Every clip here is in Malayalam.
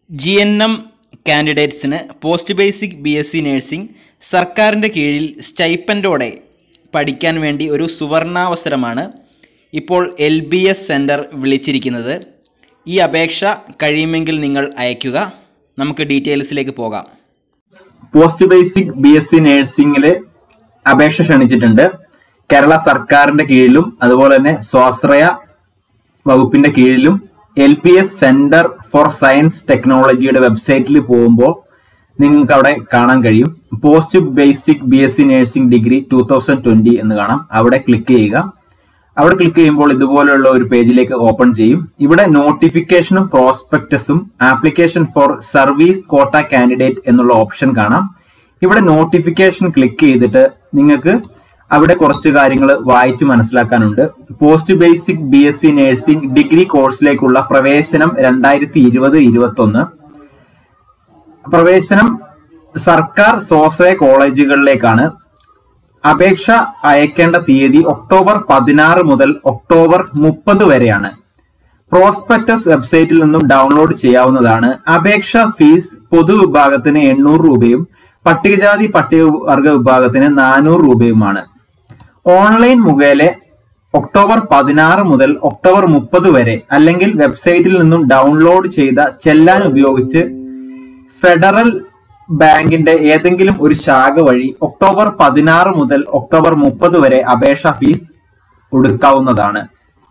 ജി എൻ എം കാൻഡിഡേറ്റ്സിന് post basic B S C nursing സർക്കാരിൻ്റെ കീഴിൽ സ്റ്റൈപ്പൻഡോടെ പഠിക്കാൻ വേണ്ടി ഒരു സുവർണാവസരമാണ് ഇപ്പോൾ എൽ ബി എസ് സെൻറ്റർ വിളിച്ചിരിക്കുന്നത് ഈ അപേക്ഷ കഴിയുമെങ്കിൽ നിങ്ങൾ അയയ്ക്കുക നമുക്ക് ഡീറ്റെയിൽസിലേക്ക് പോകാം post basic B S C നഴ്സിംഗില് അപേക്ഷ ക്ഷണിച്ചിട്ടുണ്ട് കേരള സർക്കാരിന്റെ കീഴിലും അതുപോലെ തന്നെ സ്വാശ്രയ വകുപ്പിന്റെ കീഴിലും L P S centre for science ടെക്നോളജിയുടെ വെബ്സൈറ്റിൽ പോകുമ്പോൾ നിങ്ങൾക്ക് അവിടെ കാണാൻ കഴിയും post basic B S C nursing degree two thousand twenty എന്ന് കാണാം അവിടെ ക്ലിക്ക് ചെയ്യുക അവിടെ ക്ലിക്ക് ചെയ്യുമ്പോൾ ഇതുപോലെയുള്ള ഒരു പേജിലേക്ക് ഓപ്പൺ ചെയ്യും ഇവിടെ നോട്ടിഫിക്കേഷനും പ്രോസ്പെക്ടസും application for service quota candidate എന്നുള്ള ഓപ്ഷൻ കാണാം ഇവിടെ നോട്ടിഫിക്കേഷൻ ക്ലിക്ക് ചെയ്തിട്ട് നിങ്ങൾക്ക് അവിടെ കുറച്ച് കാര്യങ്ങൾ വായിച്ച് മനസ്സിലാക്കാനുണ്ട് post basic B S C nursing degree കോഴ്സിലേക്കുള്ള പ്രവേശനം രണ്ടായിരത്തി ഇരുപത് ഇരുപത്തി ഒന്ന് പ്രവേശനം സർക്കാർ സ്വാശ്രയ കോളേജുകളിലേക്കാണ് അപേക്ഷ അയക്കേണ്ട തീയതി ഒക്ടോബർ പതിനാറ് മുതൽ ഒക്ടോബർ മുപ്പത് വരെയാണ് പ്രോസ്പെക്ടസ് വെബ്സൈറ്റിൽ നിന്നും ഡൗൺലോഡ് ചെയ്യാവുന്നതാണ് അപേക്ഷ ഫീസ് പൊതുവിഭാഗത്തിന് എണ്ണൂറ് രൂപയും പട്ടികജാതി പട്ടികവർഗ വിഭാഗത്തിന് നാനൂറ് രൂപയുമാണ് ഓൺലൈൻ മുഖേന ഒക്ടോബർ പതിനാറ് മുതൽ ഒക്ടോബർ മുപ്പത് വരെ അല്ലെങ്കിൽ വെബ്സൈറ്റിൽ നിന്നും ഡൗൺലോഡ് ചെയ്ത ചെല്ലാൻ ഉപയോഗിച്ച് ഫെഡറൽ ബാങ്കിന്റെ ഏതെങ്കിലും ഒരു ശാഖ വഴി ഒക്ടോബർ പതിനാറ് മുതൽ ഒക്ടോബർ മുപ്പത് വരെ അപേക്ഷ ഫീസ് ഒടുക്കാവുന്നതാണ്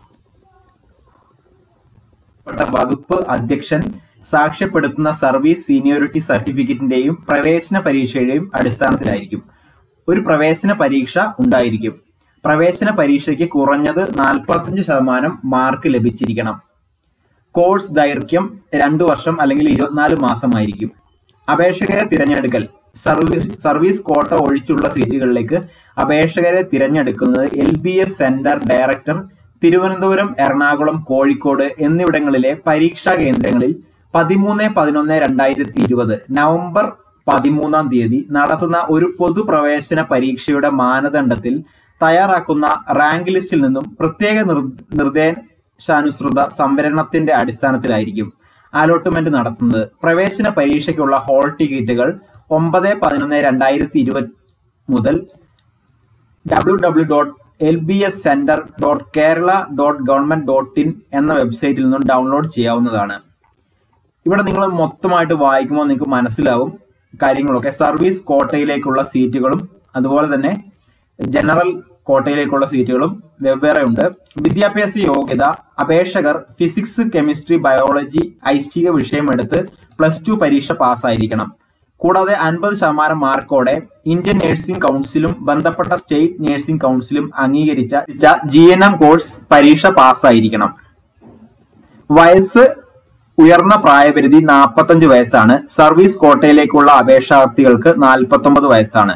വകുപ്പ് അധ്യക്ഷൻ സാക്ഷ്യപ്പെടുത്തുന്ന സർവീസ് സീനിയോറിറ്റി സർട്ടിഫിക്കറ്റിന്റെയും പ്രവേശന പരീക്ഷയുടെയും അടിസ്ഥാനത്തിലായിരിക്കും ഒരു പ്രവേശന പരീക്ഷ ഉണ്ടായിരിക്കും പ്രവേശന പരീക്ഷയ്ക്ക് കുറഞ്ഞത് നാൽപ്പത്തഞ്ച് ശതമാനം മാർക്ക് ലഭിച്ചിരിക്കണം കോഴ്സ് ദൈർഘ്യം രണ്ടു വർഷം അല്ലെങ്കിൽ ഇരുപത്തിനാല് മാസമായിരിക്കും അപേക്ഷകരെ തിരഞ്ഞെടുക്കൽ സർവീസ് സർവീസ് കോട്ട ഒഴിച്ചുള്ള സീറ്റുകളിലേക്ക് അപേക്ഷകരെ തിരഞ്ഞെടുക്കുന്നത് L B S centre director Thiruvananthapuram Ernakulam Kozhikode എന്നിവിടങ്ങളിലെ പരീക്ഷാ കേന്ദ്രങ്ങളിൽ പതിമൂന്ന് പതിനൊന്ന് രണ്ടായിരത്തി ഇരുപത് നവംബർ പതിമൂന്നാം തീയതി നടത്തുന്ന ഒരു പൊതുപ്രവേശന പരീക്ഷയുടെ മാനദണ്ഡത്തിൽ തയ്യാറാക്കുന്ന റാങ്ക് ലിസ്റ്റിൽ നിന്നും പ്രത്യേക നിർദ്ദേശാനുസൃത സംവരണത്തിന്റെ അടിസ്ഥാനത്തിലായിരിക്കും അലോട്ട്മെന്റ് നടത്തുന്നത് പ്രവേശന പരീക്ഷയ്ക്കുള്ള ഹോൾ ടിക്കറ്റുകൾ ഒമ്പത് പതിനൊന്ന് രണ്ടായിരത്തി ഇരുപത് മുതൽ W W dot L B S centre dot Kerala dot government dot in എന്ന വെബ്സൈറ്റിൽ നിന്നും ഡൗൺലോഡ് ചെയ്യാവുന്നതാണ് ഇവിടെ നിങ്ങൾ മൊത്തമായിട്ട് വായിക്കുമ്പോൾ നിങ്ങൾക്ക് മനസ്സിലാവും കാര്യങ്ങളൊക്കെ സർവീസ് കോട്ടയിലേക്കുള്ള സീറ്റുകളും അതുപോലെ തന്നെ ജനറൽ കോട്ടയിലേക്കുള്ള സീറ്റുകളും വെവ്വേറെ ഉണ്ട് വിദ്യാഭ്യാസ യോഗ്യത അപേക്ഷകർ ഫിസിക്സ് കെമിസ്ട്രി ബയോളജി ഐച്ഛിക വിഷയമെടുത്ത് പ്ലസ് ടു പരീക്ഷ പാസ്സായിരിക്കണം കൂടാതെ അൻപത് ശതമാനം മാർക്കോടെ ഇന്ത്യൻ നഴ്സിംഗ് കൗൺസിലും ബന്ധപ്പെട്ട സ്റ്റേറ്റ് നഴ്സിംഗ് കൗൺസിലും അംഗീകരിച്ച ജി എൻ എം കോഴ്സ് പരീക്ഷ പാസ്സായിരിക്കണം വയസ്സ് ഉയർന്ന പ്രായപരിധി നാൽപ്പത്തഞ്ച് വയസ്സാണ് സർവീസ് കോട്ടയിലേക്കുള്ള അപേക്ഷാർത്ഥികൾക്ക് നാൽപ്പത്തൊമ്പത് വയസ്സാണ്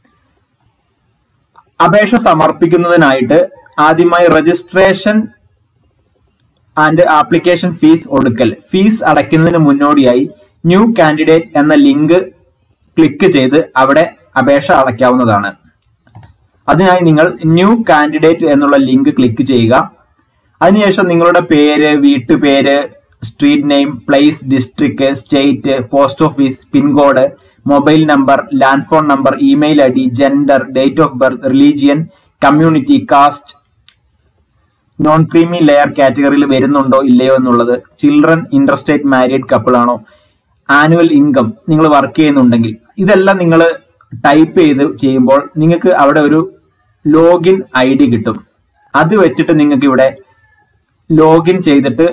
അപേക്ഷ സമർപ്പിക്കുന്നതിനായിട്ട് ആദ്യമായി രജിസ്ട്രേഷൻ ആൻഡ് ആപ്ലിക്കേഷൻ ഫീസ് ഒടുക്കൽ ഫീസ് അടയ്ക്കുന്നതിന് മുന്നോടിയായി ന്യൂ കാൻഡിഡേറ്റ് എന്ന ലിങ്ക് ക്ലിക്ക് ചെയ്ത് അവിടെ അപേക്ഷ അടയ്ക്കാവുന്നതാണ് അതിനായി നിങ്ങൾ ന്യൂ കാൻഡിഡേറ്റ് എന്നുള്ള ലിങ്ക് ക്ലിക്ക് ചെയ്യുക അതിനുശേഷം നിങ്ങളുടെ പേര് വീട്ടുപേര് street name place district state post office pincode mobile number land phone number email I D gender date of birth religion community caste non creamy layer കാറ്റഗറിയിൽ വരുന്നുണ്ടോ ഇല്ലയോ എന്നുള്ളത് ചിൽഡ്രൻ ഇന്റർസ്റ്റേറ്റ് മാരീഡ് കപ്പിൾ ആണോ ആനുവൽ ഇൻകം നിങ്ങൾ വർക്ക് ചെയ്യുന്നുണ്ടെങ്കിൽ ഇതെല്ലാം നിങ്ങൾ ടൈപ്പ് ചെയ്ത് ചെയ്യുമ്പോൾ നിങ്ങൾക്ക് അവിടെ ഒരു ലോഗിൻ ഐ ഡി കിട്ടും അത് വെച്ചിട്ട് നിങ്ങൾക്ക് ഇവിടെ ലോഗിൻ ചെയ്തിട്ട്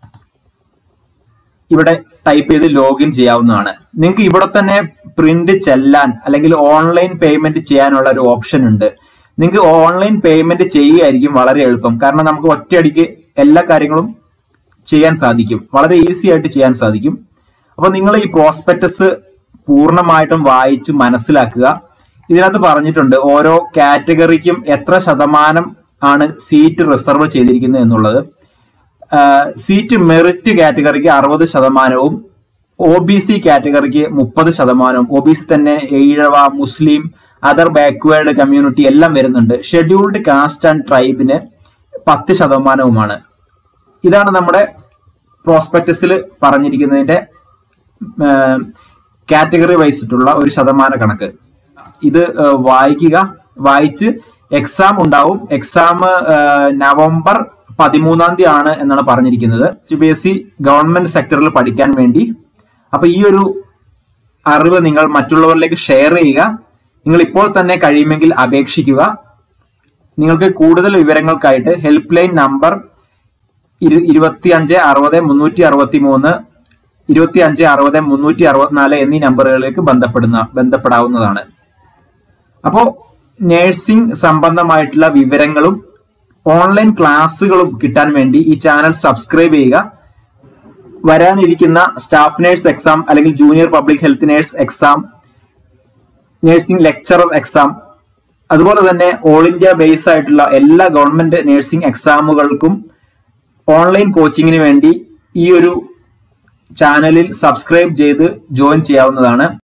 ഇവിടെ ടൈപ്പ് ചെയ്ത് ലോഗിൻ ചെയ്യാവുന്നതാണ് നിങ്ങൾക്ക് ഇവിടെ തന്നെ പ്രിന്റ് ചെല്ലാൻ അല്ലെങ്കിൽ ഓൺലൈൻ പേയ്മെന്റ് ചെയ്യാനുള്ള ഒരു ഓപ്ഷൻ ഉണ്ട് നിങ്ങൾക്ക് ഓൺലൈൻ പേയ്മെന്റ് ചെയ്യുകയായിരിക്കും വളരെ എളുപ്പം കാരണം നമുക്ക് ഒറ്റയടിക്ക് എല്ലാ കാര്യങ്ങളും ചെയ്യാൻ സാധിക്കും വളരെ ഈസി ആയിട്ട് ചെയ്യാൻ സാധിക്കും അപ്പൊ നിങ്ങൾ ഈ പ്രോസ്പെക്ടസ് പൂർണ്ണമായിട്ടും വായിച്ച് മനസ്സിലാക്കുക ഇതിനകത്ത് പറഞ്ഞിട്ടുണ്ട് ഓരോ കാറ്റഗറിക്കും എത്ര ശതമാനം ആണ് സീറ്റ് റിസർവ് ചെയ്തിരിക്കുന്നത് എന്നുള്ളത് സീറ്റ് മെറിറ്റ് കാറ്റഗറിക്ക് അറുപത് ശതമാനവും ഒ ബി സി കാറ്റഗറിക്ക് മുപ്പത് ശതമാനവും ഒ ബി സി തന്നെ ഈഴവ മുസ്ലിം അതർ ബാക്ക്വേർഡ് കമ്മ്യൂണിറ്റി എല്ലാം വരുന്നുണ്ട് ഷെഡ്യൂൾഡ് കാസ്റ്റ് ആൻഡ് ട്രൈബിന് പത്ത് ശതമാനവുമാണ് ഇതാണ് നമ്മുടെ പ്രോസ്പെക്ടസിൽ പറഞ്ഞിരിക്കുന്നതിന്റെ കാറ്റഗറി വൈസിട്ടുള്ള ഒരു ശതമാന കണക്ക് ഇത് ഏഹ്, വായിക്കുക വായിച്ച് എക്സാം ഉണ്ടാവും എക്സാം ഏഹ്, നവംബർ പതിമൂന്നാം തീയതി ആണ് എന്നാണ് പറഞ്ഞിരിക്കുന്നത് പി എസ് സി ഗവൺമെന്റ് സെക്ടറിൽ പഠിക്കാൻ വേണ്ടി അപ്പൊ ഈ ഒരു അറിവ് നിങ്ങൾ മറ്റുള്ളവരിലേക്ക് ഷെയർ ചെയ്യുക നിങ്ങൾ ഇപ്പോൾ തന്നെ കഴിയുമെങ്കിൽ അപേക്ഷിക്കുക നിങ്ങൾക്ക് കൂടുതൽ വിവരങ്ങൾക്കായിട്ട് ഹെൽപ്പ് ലൈൻ നമ്പർ ഇരു ഇരുപത്തി അഞ്ച് അറുപത് മുന്നൂറ്റി അറുപത്തി മൂന്ന് ഇരുപത്തി അഞ്ച് അറുപത് മുന്നൂറ്റി അറുപത്തിനാല് എന്നീ നമ്പറുകളിലേക്ക് ബന്ധപ്പെടുന്ന ബന്ധപ്പെടാവുന്നതാണ് അപ്പോൾ നഴ്സിംഗ് സംബന്ധമായിട്ടുള്ള വിവരങ്ങളും ഓൺലൈൻ ക്ലാസ്സുകളും കിട്ടാൻ വേണ്ടി ഈ ചാനൽ സബ്സ്ക്രൈബ് ചെയ്യുക വരാനിരിക്കുന്ന സ്റ്റാഫ് നേഴ്സ് എക്സാം അല്ലെങ്കിൽ junior public health nurse exam nursing lecturer exam അതുപോലെ തന്നെ ഓൾ ഇന്ത്യ ബേസ് ആയിട്ടുള്ള എല്ലാ ഗവൺമെന്റ് നഴ്സിംഗ് എക്സാമുകൾക്കും ഓൺലൈൻ കോച്ചിങ്ങിന് വേണ്ടി ഈ ഒരു ചാനലിൽ സബ്സ്ക്രൈബ് ചെയ്ത് ജോയിൻ ചെയ്യാവുന്നതാണ്